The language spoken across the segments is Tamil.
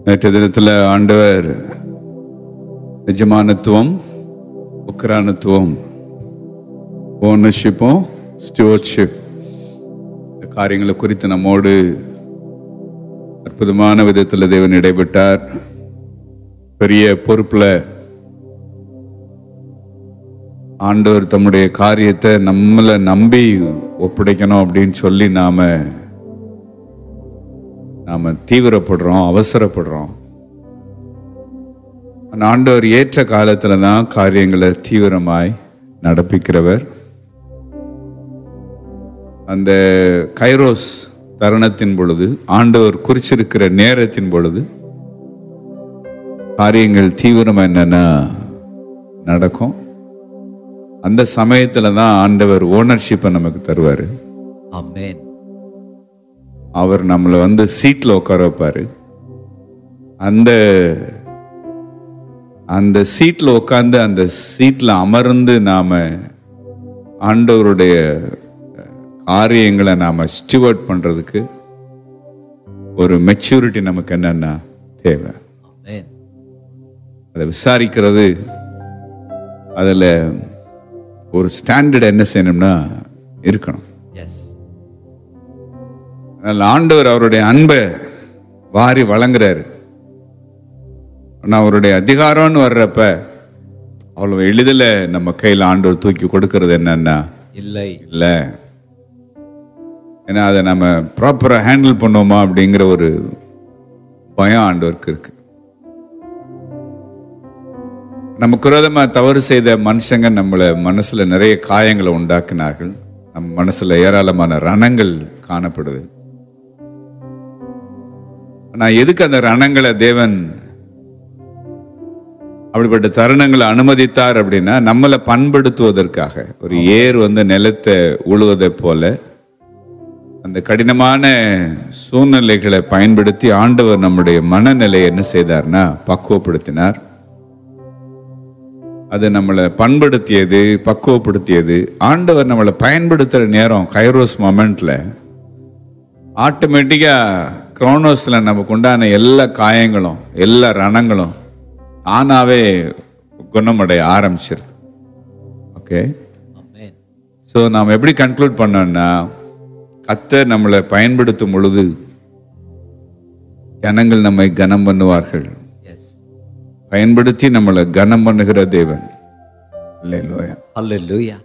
நேற்று தினத்தில் ஆண்டவர் எஜமானத்துவம் உக்ரானத்துவம் ஓனர்ஷிப்பும் ஸ்டுவர்ட்ஷிப் இந்த காரியங்களை குறித்து நம்மோடு அற்புதமான விதத்தில் தேவன் இடைப்பட்டார் பெரிய பொறுப்பில் ஆண்டவர் தம்முடைய காரியத்தை நம்மளை நம்பி ஒப்படைக்கணும் அப்படின்னு சொல்லி நாம நாம தீவிரப்படுறோம் அவசரப்படுறோம் ஆனா ஆண்டவர் ஏற்ற காலத்துல தான் காரியங்களை தீவிரமாய் நடப்பிக்கிறவர் அந்த கைரோஸ் தருணத்தின் பொழுது ஆண்டவர் குறிச்சிருக்கிற நேரத்தின் பொழுது காரியங்கள் தீவிரமா என்னன்னா நடக்கும் அந்த சமயத்துல தான் ஆண்டவர் ஓனர்ஷிப்பை நமக்கு தருவாரு Amen. அவர் நம்மளை வந்து சீட்ல உட்கார வைப்பாரு அந்த அந்த சீட்ல உட்கார்ந்து அந்த சீட்ல அமர்ந்து நாம ஆண்டவருடைய காரியங்களை நாம ஸ்டிவர்ட் பண்றதுக்கு ஒரு மெச்சூரிட்டி நமக்கு என்னன்னா தேவை Amen. அதை விசாரிக்கிறது அதில் ஒரு ஸ்டாண்டர்ட் என்ன செய்யணும்னா இருக்கணும் Yes. அதனால் ஆண்டவர் அவருடைய அன்பை வாரி வழங்குறாரு ஆனால் அவருடைய அதிகாரம்னு வர்றப்ப அவ்வளவு எளிதில் நம்ம கையில் ஆண்டவர் தூக்கி கொடுக்கறது என்னன்னா இல்லை இல்லை ஏன்னா அதை நம்ம ப்ராப்பராக ஹேண்டில் பண்ணுவோமா அப்படிங்கிற ஒரு பயம் ஆண்டவருக்கு இருக்கு நமக்கு விரோதமாக தவறு செய்த மனுஷங்க நம்மளை மனசுல நிறைய காயங்களை உண்டாக்கினார்கள் நம்ம மனசுல ஏராளமான ரணங்கள் காணப்படுது ஆனா எதுக்கு அந்த ரணங்களை தேவன் அப்படிப்பட்ட தருணங்களை அனுமதித்தார் அப்படின்னா நம்மளை பண்படுத்துவதற்காக ஒரு ஏர் வந்து நிலத்தை உழுவதை போல அந்த கடினமான சூழ்நிலைகளை பயன்படுத்தி ஆண்டவர் நம்முடைய மனநிலையை என்ன செய்தார்னா பக்குவப்படுத்தினார் அது நம்மளை பண்படுத்தியது பக்குவப்படுத்தியது ஆண்டவர் நம்மளை பயன்படுத்துகிற நேரம் கைரோஸ் மொமெண்ட்ல ஆட்டோமேட்டிக்கா குரோனோஸ்ல நமக்கு உண்டான எல்லா காயங்களும் எல்லா ரணங்களும் தானாவே குணமடைய ஆரம்பிச்சிருது ஓகே Amen. ஸோ நாம் எப்படி கன்க்ளூட் பண்ணோம்னா கத்தர் நம்மளை பயன்படுத்தும் பொழுது ஜனங்கள் நம்மை கனம் பண்ணுவார்கள் Yes. பயன்படுத்தி நம்மளை கனம் பண்ணுகிற தேவன் இல்லையா Hallelujah.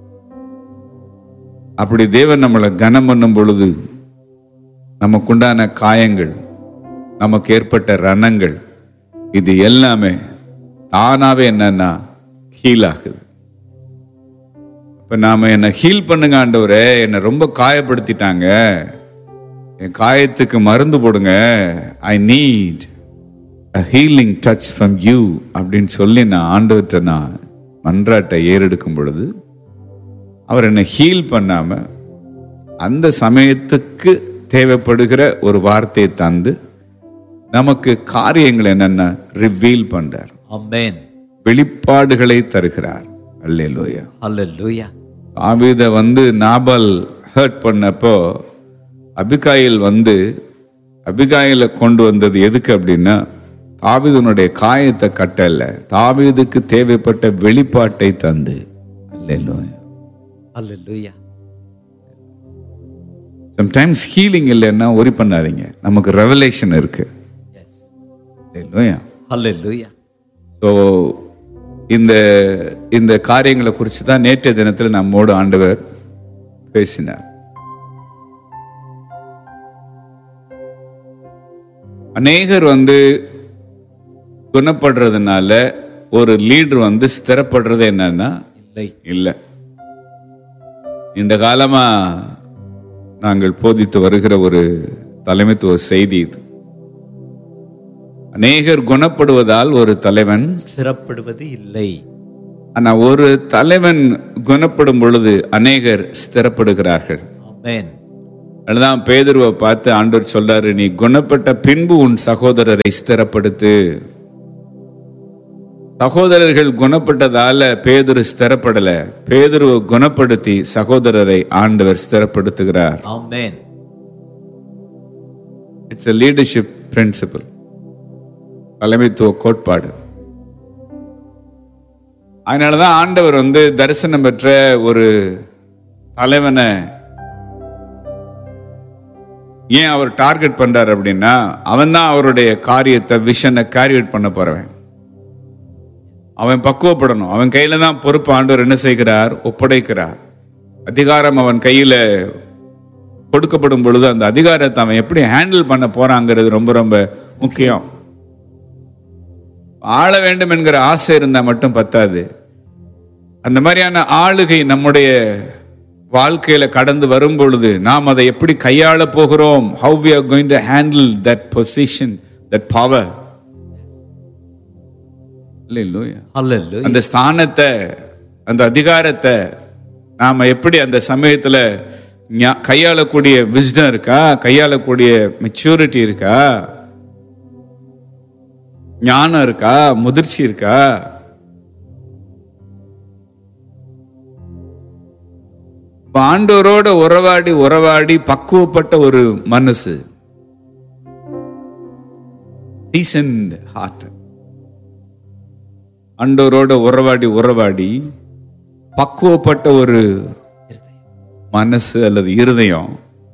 அப்படி தேவன் நம்மளை கனம் பண்ணும் பொழுது நமக்குண்டான காயங்கள் நமக்கு ஏற்பட்ட ரணங்கள் இது எல்லாமே தானாவே என்னன்னா ஹீல் ஆகுது இப்ப நாம என்ன ஹீல் பண்ணுங்க ஆண்டவரே என்னை ரொம்ப காயப்படுத்திட்டாங்க என் காயத்துக்கு மருந்து போடுங்க I need a healing touch from you அப்படின்னு சொல்லி நான் ஆண்டவர்கிட்ட நான் மன்றாட்டை ஏறெடுக்கும் பொழுது அவர் என்னை ஹீல் பண்ணாம அந்த சமயத்துக்கு தேவைப்படுகிற ஒரு வார்த்தையை தந்து நமக்கு காரியங்கள் என்னென்ன ரிவீல் பண்றார் Amen. வெளிப்பாடுகளை தருகிறார் அல்லேலூயா Hallelujah. ஆவித வந்து நாபல் ஹர்ட் பண்ணப்போ அபிகாயில் வந்து அபிகாயில கொண்டு வந்தது எதுக்கு அப்படின்னா தாவீதுனுடைய காயத்தை கட்டல தாவீதுக்கு தேவைப்பட்ட வெளிப்பாட்டை தந்து அல்லேலூயா Hallelujah. சம்டைம்ஸ் ஹீலிங் இல்லைன்னா ஒரி பண்ணாதீங்க நமக்கு ரெவலேஷன் இருக்கு Yes. அல்லேலூயா Hallelujah. ஸோ இந்த இந்த காரியங்களை குறித்து தான் நேற்றைய தினத்தில் நம்மோடு ஆண்டவர் பேசினார் அநேகர் வந்து குணப்படுறதுனால ஒரு லீடர் வந்து ஸ்திரப்படுறது என்னன்னா இல்லை இல்லை இந்த காலமா நாங்கள் போதித்து வருகிற ஒரு தலைமைத்துவ செய்தி இது அநேகர் குணப்படுவதால் ஒரு தலைவன் ஸ்திரப்படுவது இல்லை ஆனா ஒரு தலைவன் குணப்படும் பொழுது அநேகர் ஸ்திரப்படுகிறார்கள் Amen. அதுதான் பேதுருவை பார்த்து ஆண்டவர் சொல்றாரு நீ குணப்பட்ட பின்பு உன் சகோதரரை ஸ்திரப்படுத்து சகோதரர்கள் குணப்பட்டதால பேதுரு ஸ்திரப்படல பேதுருவை குணப்படுத்தி சகோதரரை ஆண்டவர் ஸ்திரப்படுத்துகிறார் Amen. It's a leadership principle தலைமைத்துவ கோட்பாடு அதனாலதான் ஆண்டவர் வந்து தரிசனம் பெற்ற ஒரு தலைவனை ஏன் அவர் டார்கெட் பண்றாரு அப்படின்னா அவன் தான் அவருடைய காரியத்தை விஷனை கேரியட் பண்ண போறவன் அவன் பக்குவப்படணும் அவன் கையில தான் பொறுப்பு ஆண்டவர் என்ன செய்கிறார் ஒப்படைக்கிறார் அதிகாரம் அவன் கையில கொடுக்கப்படும் பொழுது அந்த அதிகாரத்தை அவன் எப்படி ஹேண்டில் பண்ண போறாங்கிறது ரொம்ப ரொம்ப முக்கியம் ஆள வேண்டும் என்கிற ஆசை இருந்தா மட்டும் பத்தாது அந்த மாதிரியான ஆளுகை நம்முடைய வாழ்க்கையில கடந்து வரும் பொழுது நாம் அதை எப்படி கையாள போகிறோம் how we are going to handle that position that power Hallelujah. Hallelujah. அந்த ஸ்தானத்தை அந்த அதிகாரத்தை நாம எப்படி அந்த சமயத்துல ஞா- கையாளக்கூடிய விஸ்டம் இருக்கா கையாளக்கூடிய மெச்சூரிட்டி இருக்கா ஞானம் இருக்கா முதிர்ச்சி இருக்கா இப்ப ஆண்டவரோட உறவாடி உறவாடி பக்குவப்பட்ட ஒரு மனசு seasoned heart ஆண்டவரோட உறவாடி உறவாடி பக்குவப்பட்ட ஒரு மனசு அல்லது இருதயம்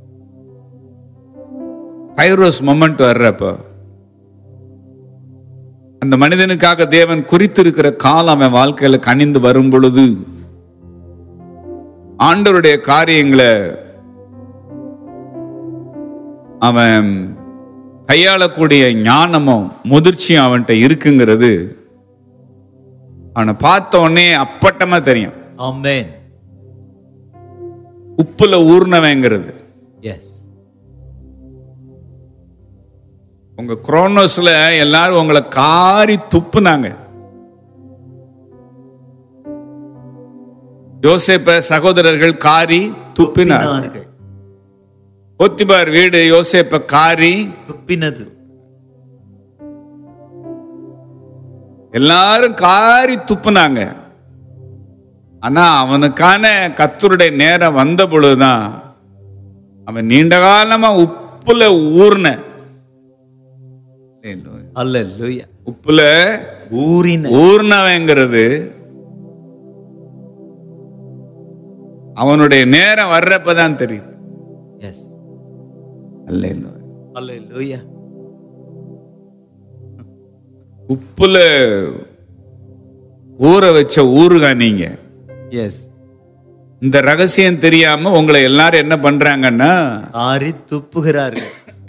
கைரோஸ் மொமெண்ட் வர்றப்ப அந்த மனிதனுக்காக தேவன் குறித்திருக்கிற காலம் அவன் வாழ்க்கையில கனிந்து வரும் பொழுது ஆண்டவருடைய காரியங்களை அவன் கையாளக்கூடிய ஞானமும் முதிர்ச்சியும் அவன்கிட்ட இருக்குங்கிறது அவனை பார்த்த உடனே அப்பட்டமா தெரியும் Amen. உப்புல ஊர்னவங்கிறது Yes. உங்க குரோனோஸ்ல எல்லாரும் உங்களை காரி துப்புனாங்க யோசேப்ப சகோதரர்கள் காரி துப்பினார் துப்பினார்கள். போத்திபார் வீடு யோசேப்ப காரி துப்பினது எல்லாரும் காரி துப்புனாங்க ஆனா அவனுக்கான கத்தருடைய நேரம் வந்த பொழுதுதான் அவன் நீண்ட காலமா உப்புல ஊர்ன Hallelujah. உப்புல ஊறின ஊர்னவங்கிறது அவனுடைய நேரம் வர்றப்பதான் தெரியுது எஸ் அல்லேலூயா. Hallelujah. உப்புல ஊற வச்ச ஊறுகா நீங்க எஸ் இந்த ரகசியம் தெரியாம உங்களை எல்லாரும் என்ன பண்றாங்கன்னா ஆறி துப்புகிறார்கள்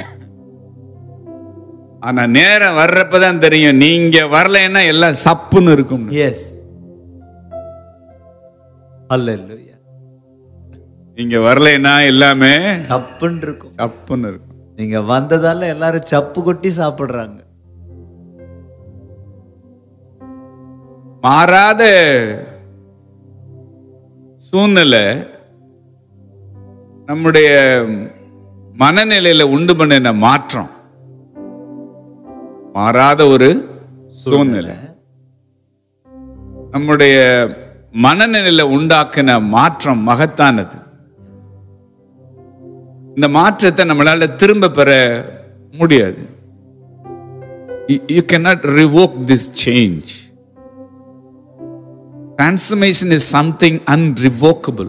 ஆனா நேரம் வர்றப்பதான் தெரியும் நீங்க வரலைன்னா எல்லாம் சப்புன்னு இருக்கும் எஸ் Hallelujah. நீங்க வரலைன்னா எல்லாமே சப்புன்னு இருக்கும் சப்புன்னு இருக்கும் நீங்க வந்ததால எல்லாரும் சப்பு கொட்டி சாப்பிடுறாங்க மாறாத சூழ்நிலை நம்முடைய மனநிலையில உண்டு பண்ணின மாற்றம் மாறாத ஒரு சூழ்நிலை நம்முடைய மனநிலையில உண்டாக்கின மாற்றம் மகத்தானது இந்த மாற்றத்தை நம்மளால திரும்ப பெற முடியாது you cannot revoke this change transformation is something unrevocable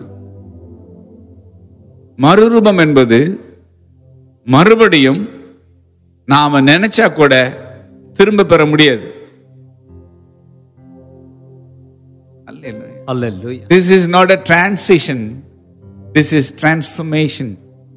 மறுரூபம் என்பது மறுபடியும் நாம நினைச்சா கூட திரும்ப பெற முடியாது Hallelujah. This is not a transition this is transformation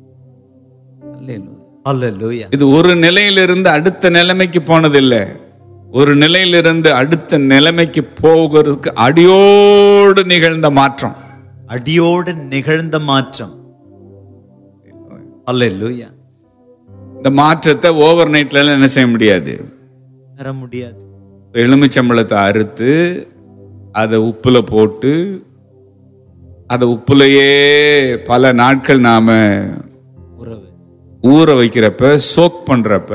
Hallelujah. இது ஒரு நிலையிலிருந்து அடுத்த நிலைமைக்கு போனதில்லை ஒரு நிலையிலிருந்து அடுத்த நிலைமைக்கு போகிறதுக்கு அடியோடு நிகழ்ந்த மாற்றம் அடியோடு நிகழ்ந்த மாற்றம் Hallelujah. இந்த மாற்றத்தை ஓவர் நைட்ல என்ன செய்ய முடியாது பெற முடியாது எலுமிச்சம்பழத்தை அறுத்து அதை உப்புல போட்டு அதை உப்புலயே பல நாட்கள் நாம உறவு ஊற வைக்கிறப்ப சோக் பண்றப்ப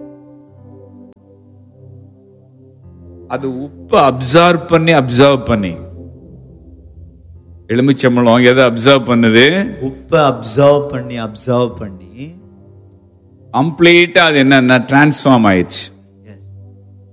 அது உப்பு அப்சர்வ் பண்ணி அப்சர்வ் பண்ணி எலுமிச்சம்பழம் எதை அப்சர்வ் பண்ணுது உப்பை அப்சர்வ் பண்ணி அப்சர்வ் பண்ணி கம்ப்ளீட்டா அது என்னன்னா டிரான்ஸ்ஃபார்ம் ஆயிடுச்சு எஸ்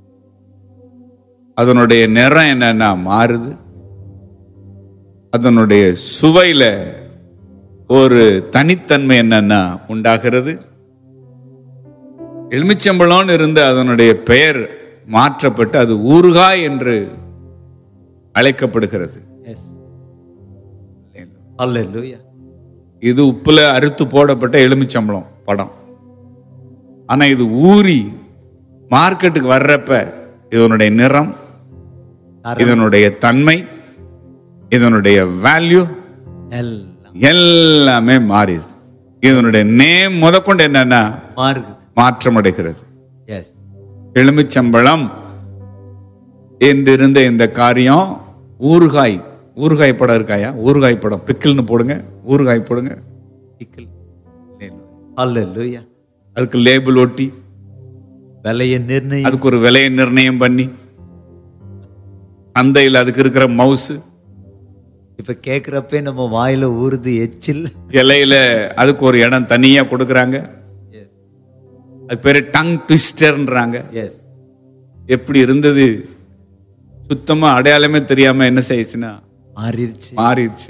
அதனுடைய நிறம் என்னன்னா மாறுது அதனுடைய சுவையில ஒரு தனித்தன்மை என்னன்னா உண்டாகிறது எலுமிச்சம்பழம்னு இருந்த அதனுடைய பெயர் மாற்றப்பட்டு அது ஊறுகாய் என்று அழைக்கப்படுகிறது எஸ் அல்லேலூயா இது உப்புல அறுத்து போடப்பட்ட எலுமிச்சம்பழம் படம் ஆனா இது ஊறி மார்க்கெட்டுக்கு வர்றப்ப இதனுடைய நிறம் இதனுடைய தன்மை இதனுடைய வேல்யூ எல்லாம் எல்லாமே மாறிது இதனுடைய நேம் முதற்கொண்டு என்னன்னா மாறுது மாற்றமடைகிறது எஸ் எலுமிச்சம்பழம் என்றிருந்த இந்த காரியம் ஊறுகாய் ஊறுகாய் படம் இருக்காயா ஊறுகாய் படம் பிக்கிள்னு போடுங்க ஊறுகாய் போடுங்க இக்கல் அல்லேலூயா அதுக்கு லேபிள் ஒட்டி விலையை நிர்ணயம் அதுக்கு ஒரு விலையை நிர்ணயம் பண்ணி சந்தையில் அதுக்கு இருக்கிற மவுஸ் இப்ப கேக்குறப்பே நம்ம வாயில ஊறுது எச்சில் இலையில அதுக்கு ஒரு இடம் தனியா கொடுக்குறாங்க எஸ் அது பேரு டங் ட்விஸ்டர்ன்றாங்க எஸ் எப்படி இருந்தது சுத்தமா அடையாளமே தெரியாம என்ன செய்யுச்சுன்னா மாறிடுச்சு மாறிடுச்சு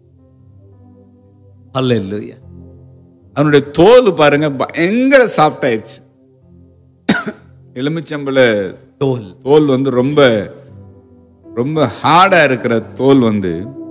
அல்லேலூயா அதனுடைய தோல் பாருங்க பயங்கர சாஃப்ட் ஆயிடுச்சு எலுமிச்சம்பழ தோல் தோல் வந்து ரொம்ப ரொம்ப ஹார்டா இருக்கிற தோல் வந்து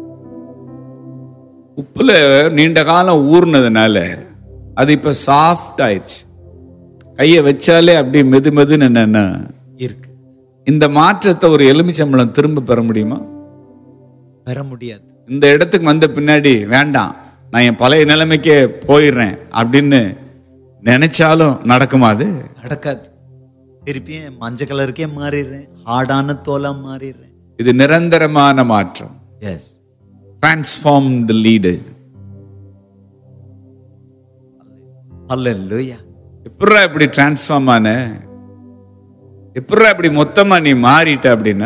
உப்புல நீண்ட காலம் ஊர்னதுனால அது இப்ப சாஃப்ட் ஆயிடுச்சு கையை வச்சாலே அப்படியே மெது மெதுன்னு என்னன்னா இருக்கு இந்த மாற்றத்தை ஒரு எலுமிச்சம்பழம் திரும்ப பெற முடியுமா பெற முடியாது இந்த இடத்துக்கு வந்த பின்னாடி வேண்டாம் நான் என் பழைய நிலைமைக்கே போயிடுறேன் அப்படின்னு நினைச்சாலும் நடக்குமா அது நடக்காது திருப்பியும் மஞ்சள் கலருக்கே மாறிடுறேன் ஹார்டான தோலா மாறிடுறேன் இது நிரந்தரமான மாற்றம் எஸ் டிரான்ஸ்ஃபார்ம்டு லீடு அல்லேலூயா எப்படா இப்படி டிரான்ஸ்ஃபார்ம் ஆன எப்படா இப்படி மொத்தமா நீ மாறிட்ட அப்படின்னா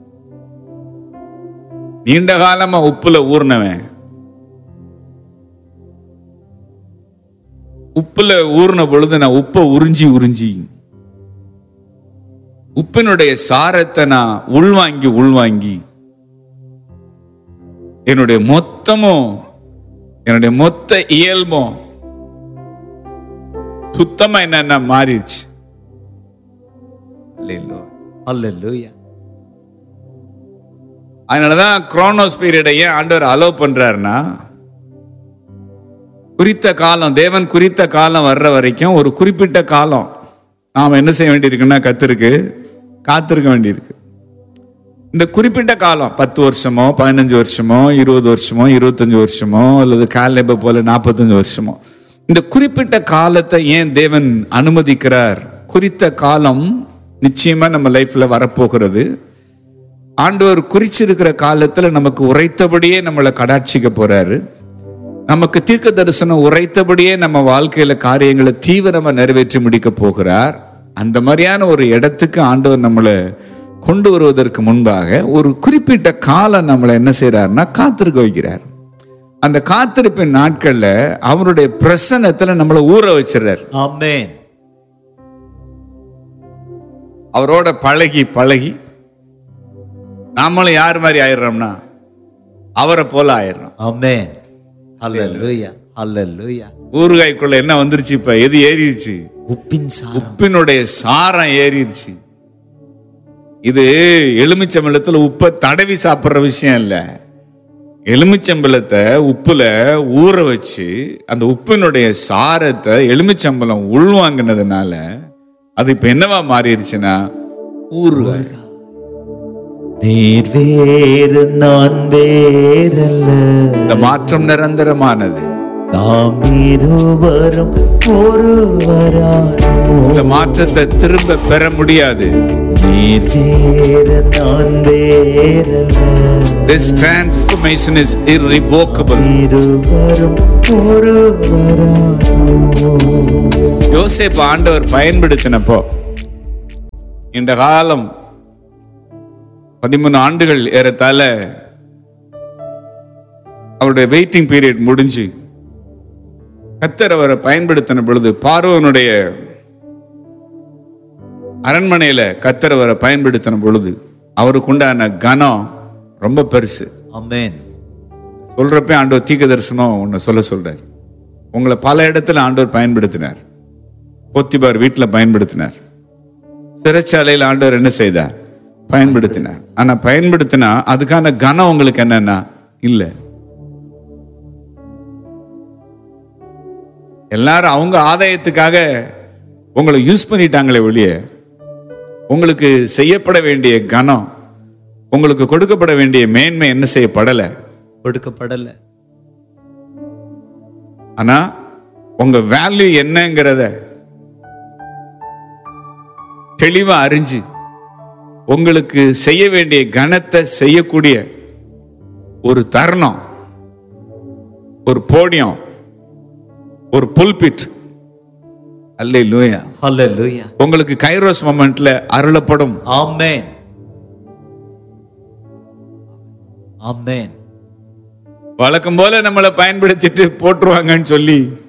நீண்ட காலமா உப்புல ஊர்னவன் உப்புல ஊர்ன பொழுது நான் உப்பை உறிஞ்சி உறிஞ்சி உப்பினுடைய சாரத்தை நான் உள்வாங்கி உள்வாங்கி என்னுடைய மொத்தமும் என்னுடைய மொத்த இயல்பும் சுத்தமா என்னன்னா மாறிடுச்சு அல்லேலூயா. அல்லேலூயா அதனாலதான் குரோனோஸ் பீரியடை ஏன் ஆண்டவர் அலோவ் பண்றாருன்னா குறித்த காலம் தேவன் குறித்த காலம் வர்ற வரைக்கும் ஒரு குறிப்பிட்ட காலம் நாம் என்ன செய்ய வேண்டியிருக்குன்னா கத்திருக்கு காத்திருக்க வேண்டியிருக்கு இந்த குறிப்பிட்ட காலம் பத்து வருஷமோ பதினஞ்சு வருஷமோ இருபது வருஷமோ இருபத்தஞ்சு வருஷமோ அல்லது காலேப போல நாற்பத்தஞ்சு வருஷமோ இந்த குறிப்பிட்ட காலத்தை ஏன் தேவன் அனுமதிக்கிறார் குறித்த காலம் நிச்சயமா நம்ம லைஃப்ல வரப்போகிறது ஆண்டவர் குறிச்சிருக்கிற காலத்துல நமக்கு உரைத்தபடியே நம்மளை கடாட்சிக்க போறாரு நமக்கு தீர்க்க தரிசனம் உரைத்தபடியே நம்ம வாழ்க்கையில காரியங்களை தீவிரமா நிறைவேற்றி முடிக்க போகிறார் அந்த மாதிரியான ஒரு இடத்துக்கு ஆண்டவர் நம்மளை கொண்டு வருவதற்கு முன்பாக ஒரு குறிப்பிட்ட காலம் நம்மளை என்ன செய்யறாருன்னா காத்திருக்க வைக்கிறார் அந்த காத்திருப்பின் நாட்கள்ல அவருடைய பிரசன்னத்துல நம்மளை ஊற வச்சிடுறார் ஆமென் அவரோட பழகி பழகி நாமளும் யார் மாதிரி ஆயிடுறோம்னா அவரை போல ஆயிடுறோம் ஆமென் அல்லேலூயா அல்லேலூயா ஊறுகாய்க்குள்ள என்ன வந்துருச்சு இப்ப எது ஏறிடுச்சு உப்பின் சாரம் உப்பினுடைய சாரம் ஏறிடுச்சு இது எலுமிச்சம்பழத்துல உப்பை தடவி சாப்பிடுற விஷயம் இல்ல எலுமிச்சம்பழத்தை உப்புல ஊற வச்சு அந்த உப்பினுடைய சாரத்தை எலுமிச்சம்பழம் உள்வாங்கினதுனால அது இப்ப என்னவா மாறிடுச்சுன்னா ஊறுகாய் நீர் வேறு நான் வேறல்ல இந்த மாற்றம் நிரந்தரமானது நாம் இருவரும் ஒருவரானோ இந்த மாற்றத்தை திரும்ப பெற முடியாது நீர் வேறு நான் வேறல்ல This transformation is irrevocable. இருவரும் ஒருவரானோ யோசேப்பு ஆண்டவர் பயன்படுத்தினப்போ இந்த காலம் பதிமூணு ஆண்டுகள் ஏறத்தாழ அவருடைய வெயிட்டிங் பீரியட் முடிஞ்சு கத்தர் அவரை பயன்படுத்தின பொழுது பார்வனுடைய அரண்மனையில கத்தர் அவரை பயன்படுத்தின பொழுது அவருக்கு உண்டான கனம் ரொம்ப பெருசு ஆமென் சொல்றப்ப ஆண்டவர் தீர்க்க தரிசனம் ஒன்று சொல்ல சொல்றார் உங்களை பல இடத்துல ஆண்டவர் பயன்படுத்தினார் போத்திபார் வீட்டில் பயன்படுத்தினார் சிறைச்சாலையில் ஆண்டவர் என்ன செய்தார் பயன்படுத்தினார் ஆனா பயன்படுத்தினா அதுக்கான கனம் உங்களுக்கு என்னன்னா இல்லை எல்லாரும் அவங்க ஆதாயத்துக்காக உங்களை யூஸ் பண்ணிட்டாங்களே ஒழிய உங்களுக்கு செய்யப்பட வேண்டிய கனம் உங்களுக்கு கொடுக்கப்பட வேண்டிய மேன்மை என்ன செய்யப்படலை கொடுக்கப்படல ஆனா உங்க வேல்யூ என்னங்கிறத தெளிவா அறிஞ்சு உங்களுக்கு செய்ய வேண்டிய கணத்தை செய்யக்கூடிய ஒரு தருணம் ஒரு போடியம் ஒரு புல்பிட் அல்ல லூயா ஹalleluya உங்களுக்கு கைரோஸ் மொமெண்ட்ல அருளப்படும் ஆமென் ஆமென் வழக்கம் போல நம்மளை பயன்படுத்திட்டு போட்டுருவாங்கன்னு சொல்லி